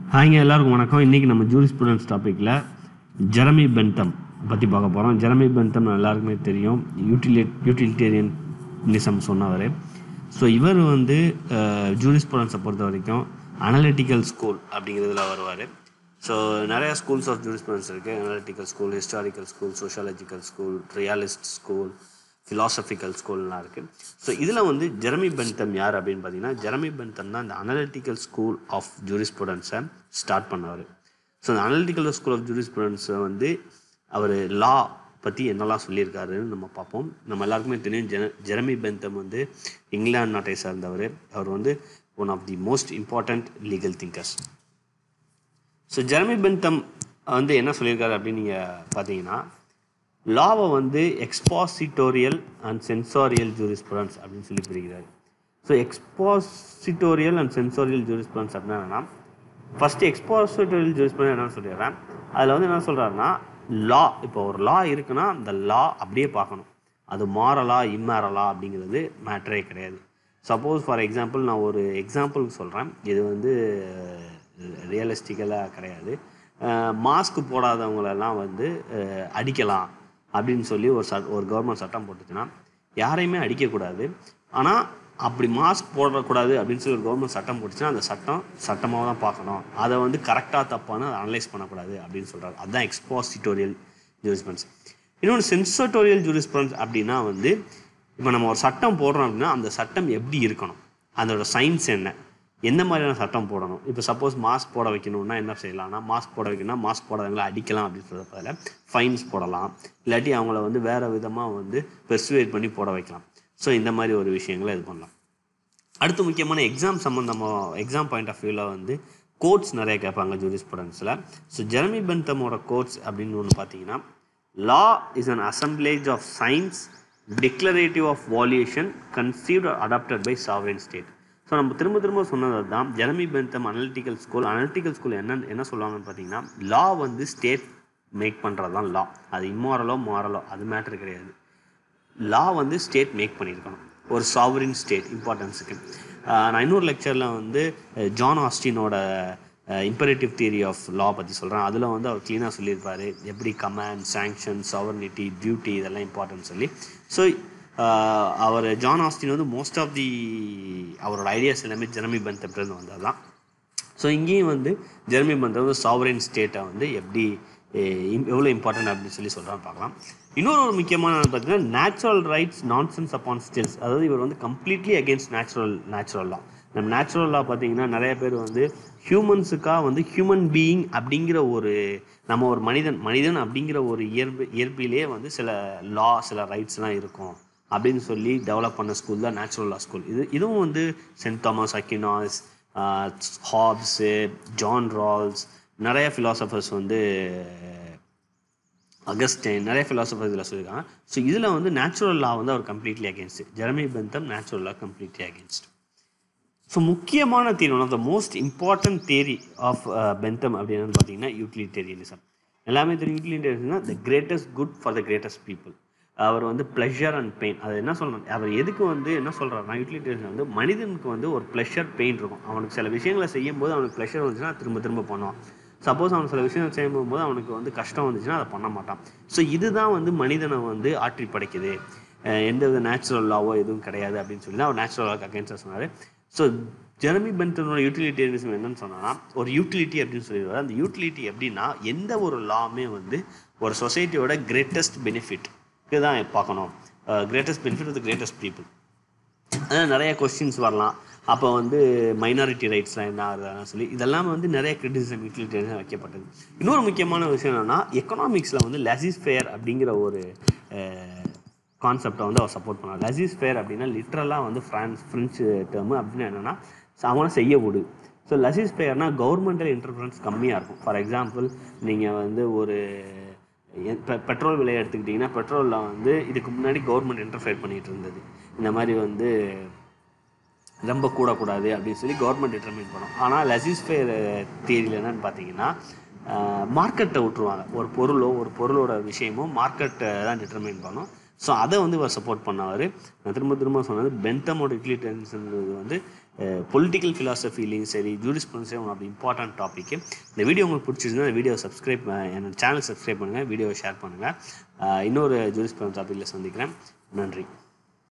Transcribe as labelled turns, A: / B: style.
A: ஹாய்ங்க எல்லாருக்கும் வணக்கம் இன்றைக்கி நம்ம ஜூரி ஸ்டூடெண்ட்ஸ் டாப்பிக்கில் ஜெரமி பென்தம் பற்றி பார்க்க போகிறோம் ஜெரமி பென்தம் எல்லாருக்குமே தெரியும் யூட்டிலிட் யூட்டிலிட்டேரியனிசம் சொன்னவர் ஸோ இவர் வந்து ஜூரி ஸ்டூடெண்ட்ஸை பொறுத்த வரைக்கும் அனலிட்டிக்கல் ஸ்கூல் அப்படிங்கிறதுல வருவார் ஸோ நிறையா ஸ்கூல்ஸ் ஆஃப் ஜூரிஸ்புடன்ஸ் இருக்குது analytical school historical school sociological school realist school philosophical ஸ்கூல்லாம் இருக்குது ஸோ இதில் வந்து ஜெரமி பென்தம் யார் அப்படின்னு பார்த்தீங்கன்னா ஜெரமி பென்தம் தான் இந்த அனலிட்டிக்கல் ஸ்கூல் ஆஃப் ஜூரிஸ்புடன்ஸை ஸ்டார்ட் பண்ணவர் ஸோ அந்த அனலிட்டிக்கல் ஸ்கூல் ஆஃப் ஜூரிஸ்புடன்ஸை வந்து அவர் லா பற்றி என்னெல்லாம் சொல்லியிருக்காருன்னு நம்ம பார்ப்போம் நம்ம எல்லாருக்குமே தெரியும் ஜென ஜெரமி பென்தம் வந்து இங்கிலாந்து நாட்டை சார்ந்தவர் அவர் வந்து one of the most important legal thinkers so Jeremy Bentham வந்து என்ன சொல்லியிருக்காரு அப்படின்னு நீங்கள் பார்த்தீங்கன்னா லாவை வந்து எக்ஸ்பாசிட்டோரியல் அண்ட் சென்சாரியல் ஜூரிஸ்புரன்ஸ் அப்படின்னு சொல்லி பிரிக்கிறார் ஸோ எக்ஸ்பாசிட்டோரியல் அண்ட் சென்சாரியல் ஜூரிஸ்புரன்ஸ் அப்படின்னா என்னன்னா ஃபஸ்ட்டு எக்ஸ்பாசிட்டோரியல் ஜூரிஸ்புரன்ஸ் என்னன்னு சொல்லிடுறேன் அதில் வந்து என்ன சொல்கிறாருன்னா லா இப்போ ஒரு லா இருக்குன்னா அந்த லா அப்படியே பார்க்கணும் அது மாறலா இம்மேறலா அப்படிங்கிறது மேட்டரே கிடையாது சப்போஸ் ஃபார் எக்ஸாம்பிள் நான் ஒரு எக்ஸாம்பிளுக்கு சொல்கிறேன் இது வந்து ரியலிஸ்டிக்கலாக கிடையாது மாஸ்க் போடாதவங்களெல்லாம் வந்து அஹ், அடிக்கலாம் அப்படின்னு சொல்லி ஒரு சட் ஒரு கவர்மெண்ட் சட்டம் போட்டுச்சுன்னா யாரையுமே அடிக்கக்கூடாது ஆனால் அப்படி மாஸ்க் போடக்கூடாது அப்படின்னு சொல்லி ஒரு கவர்மெண்ட் சட்டம் போட்டுச்சுன்னா அந்த சட்டம் சட்டமாக தான் பார்க்கணும் அதை வந்து கரெக்டாக தப்பான்னு அதை அனலைஸ் பண்ணக்கூடாது அப்படின்னு சொல்கிறாங்க அதுதான் எக்ஸ்பாசிட்டோரியல் ஜூரிஸ்பரன்ஸ் இன்னொன்று சென்சட்டோரியல் ஜூரிஸ்பரன்ஸ் அப்படின்னா வந்து இப்போ நம்ம ஒரு சட்டம் போடுறோம் அப்படின்னா அந்த சட்டம் எப்படி இருக்கணும் அதோட சயின்ஸ் என்ன எந்த மாதிரியான சட்டம் போடணும் இப்போ சப்போஸ் மாஸ்க் போட வைக்கணும்னா என்ன செய்யலாம்னா மாஸ்க் போட வைக்கணும்னா மாஸ்க் போடாதவங்கள அடிக்கலாம் அப்படின்னு சொல்கிற பதில் ஃபைன்ஸ் போடலாம் இல்லாட்டி அவங்கள வந்து வேறு விதமாக வந்து பெர்சுவேட் பண்ணி போட வைக்கலாம் ஸோ இந்த மாதிரி ஒரு விஷயங்களை இது பண்ணலாம் அடுத்து முக்கியமான எக்ஸாம் சம்மந்தமாக எக்ஸாம் பாயிண்ட் ஆஃப் வியூவில் வந்து கோட்ஸ் நிறைய கேட்பாங்க ஜூரிஸ்புடன்ஸில் ஸோ ஜெரமி பென்தமோட கோட்ஸ் அப்படின்னு ஒன்று பார்த்தீங்கன்னா law is an assemblage of signs declarative of volition conceived adopted by sovereign state so நம்ம திரும்ப திரும்ப சொன்னது தான் Jeremy Bentham analytical school analytical school என்ன என்ன சொல்லுவாங்கன்னு பார்த்தீங்கன்னா லா வந்து ஸ்டேட் மேக் பண்ணுறது தான் லா அது இம்மாரலோ மாரலோ அது மேட்டர் கிடையாது லா வந்து ஸ்டேட் மேக் பண்ணியிருக்கணும் ஒரு சாவரின் ஸ்டேட் இம்பார்ட்டன்ஸுக்கு நான் இன்னொரு லெக்சரில் வந்து அஹ், ஜான் ஆஸ்டினோட இம்பரேட்டிவ் தியரி ஆஃப் லா பற்றி சொல்கிறேன் அதில் வந்து அவர் க்ளீனாக சொல்லியிருப்பாரு எப்படி கமாண்ட் சாங்ஷன் சாவர்னிட்டி டியூட்டி இதெல்லாம் இம்பார்ட்டன்ட் சொல்லி ஸோ அவர் ஜான் ஆஸ்டின் வந்து மோஸ்ட் ஆஃப் தி அவரோட ஐடியாஸ் எல்லாமே ஜெரமி பந்தப்லேருந்து வந்தது தான் ஸோ இங்கேயும் வந்து ஜெர்மி பந்தம் வந்து சாவரின் ஸ்டேட்டை வந்து எப்படி எவ்வளோ இம்பார்ட்டன்ட் அப்படின்னு சொல்லி சொல்கிறான்னு பார்க்கலாம் இன்னொரு ஒரு முக்கியமான பார்த்தீங்கன்னா natural rights nonsense upon stilts அதாவது இவர் வந்து completely against natural natural law நம்ம நேச்சுரல் லா பார்த்தீங்கன்னா நிறைய பேர் வந்து ஹியூமன்ஸுக்காக வந்து ஹியூமன் பீயிங் அப்படிங்கிற ஒரு நம்ம ஒரு மனிதன் மனிதன் அப்படிங்கிற ஒரு இயல்பு இயற்பிலே வந்து சில லா சில ரைட்ஸ்லாம் இருக்கும் அப்படின்னு சொல்லி டெவலப் பண்ண ஸ்கூல் தான் நேச்சுரல் லா ஸ்கூல் இது இதுவும் வந்து saint Thomas Aquinas Hobbes John Rawls நிறைய ஃபிலாசபர்ஸ் வந்து அகஸ்டைன் நிறைய ஃபிலாசபர்ஸ் இதில் சொல்லியிருக்காங்க ஸோ இதில் வந்து நேச்சுரல் லா வந்து அவர் completely against Jeremy Bentham natural law completely against so முக்கியமான theory one of the most important theory of Bentham அப்படின்னு பார்த்தீங்கன்னா யூட்டிலிட்டேரியனிசம் எல்லாமே தெரியும் யூட்டிலிட்டேரியனிசம்னா the greatest good for the greatest people அவர் வந்து ப்ளஷர் அண்ட் பெயின் அது என்ன சொல்லணும் அவர் எதுக்கு வந்து என்ன சொல்கிறாருன்னா யூட்டிலிட்டேரியன் வந்து மனிதனுக்கு வந்து ஒரு ப்ளஷர் பெயின் இருக்கும் அவனுக்கு சில விஷயங்களை செய்யும்போது அவனுக்கு ப்ளஷர் வந்துச்சுன்னா திரும்ப திரும்ப பண்ணுவான் சப்போஸ் அவன் சில விஷயங்கள் செய்யும்போது அவனுக்கு வந்து கஷ்டம் வந்துச்சுன்னா அதை பண்ண மாட்டான் ஸோ இதுதான் வந்து மனிதனை வந்து ஆற்றி படைக்குது அஹ் எந்த வித நேச்சுரல் லாவோ எதுவும் கிடையாது அப்படின்னு சொல்லி தான் அவர் நேச்சுரல் லாக்கு அகேன்ஸ்டாக சொன்னார் ஸோ ஜெரமி பென்டனோட யூட்டிலிட்டேரியனிசம் என்னன்னு சொன்னா ஒரு யூட்டிலிட்டி அப்படின்னு சொல்லிடுவார் அந்த யூட்டிலிட்டி எப்படின்னா எந்த ஒரு லாமே வந்து ஒரு சொசைட்டியோட கிரேட்டஸ்ட் பெனிஃபிட் இதுதான் பார்க்கணும் greatest benefit with greatest people அதான் நிறைய கொஸ்டின்ஸ் வரலாம் அப்போ வந்து மைனாரிட்டி ரைட்ஸ்லாம் என்ன ஆகுதுன்னு சொல்லி இதெல்லாம் வந்து நிறைய கிரிட்டிசிசம் யூட்டிலிட்டேரியன் வைக்கப்பட்டது இன்னொரு முக்கியமான விஷயம் என்னன்னா எக்கனாமிக்ஸில் வந்து லசிஸ் ஃபேர் அப்படிங்கிற ஒரு கான்செப்டை வந்து அவர் சப்போர்ட் பண்ணார் லசிஸ் ஃபேர் அப்படின்னா லிட்ரலாக வந்து ஃப்ரான்ஸ் ஃப்ரெஞ்சு டேர்மு அப்படின்னு என்னென்னா அவனை செய்ய விடு ஸோ லசிஸ் ஃபேர்னால் கவர்மெண்டல் இன்டர்ஃபரன்ஸ் கம்மியாக இருக்கும் ஃபார் எக்ஸாம்பிள் நீங்கள் வந்து ஒரு எ- பெ- பெட்ரோல் விலையை எடுத்துக்கிட்டிங்கன்னா பெட்ரோலில் வந்து இதுக்கு முன்னாடி கவர்மெண்ட் இன்டர்ஃபேர் பண்ணிகிட்டு இருந்தது இந்த மாதிரி வந்து ரொம்ப கூடக்கூடாது அப்படின்னு சொல்லி கவர்மெண்ட் டிட்டர்மின் பண்ணும் ஆனால் லசிஸ்ஃபேர் தியரியில் என்னன்னு பார்த்தீங்கன்னா மார்க்கெட்டை விட்டுருவாங்க ஒரு பொருளோ ஒரு பொருளோட விஷயமோ மார்க்கெட்டை தான் டிட்டர்மின் பண்ணும் ஸோ அதை வந்து இவர் சப்போர்ட் பண்ணவர் நான் திரும்ப திரும்ப சொன்னது பென்தமோட யூட்டிலிட்டன்ஸ்ன்றது வந்து பொலிட்டிக்கல் ஃபிலாசபிலையும் சரி ஜூரிஸ்புரன்ஸே ஒன் ஆஃப் இம்பார்ட்டன்ட் டாபிக் இந்த வீடியோ உங்களுக்கு பிடிச்சிருந்தா இந்த வீடியோ சப்ஸ்கிரைப் என்னோட சேனல் சப்ஸ்கிரைப் பண்ணுங்கள் வீடியோவை ஷேர் பண்ணுங்கள் இன்னொரு ஜூரிஸ்புரன்ஸ் டாப்பிக்கில் சந்திக்கிறேன் நன்றி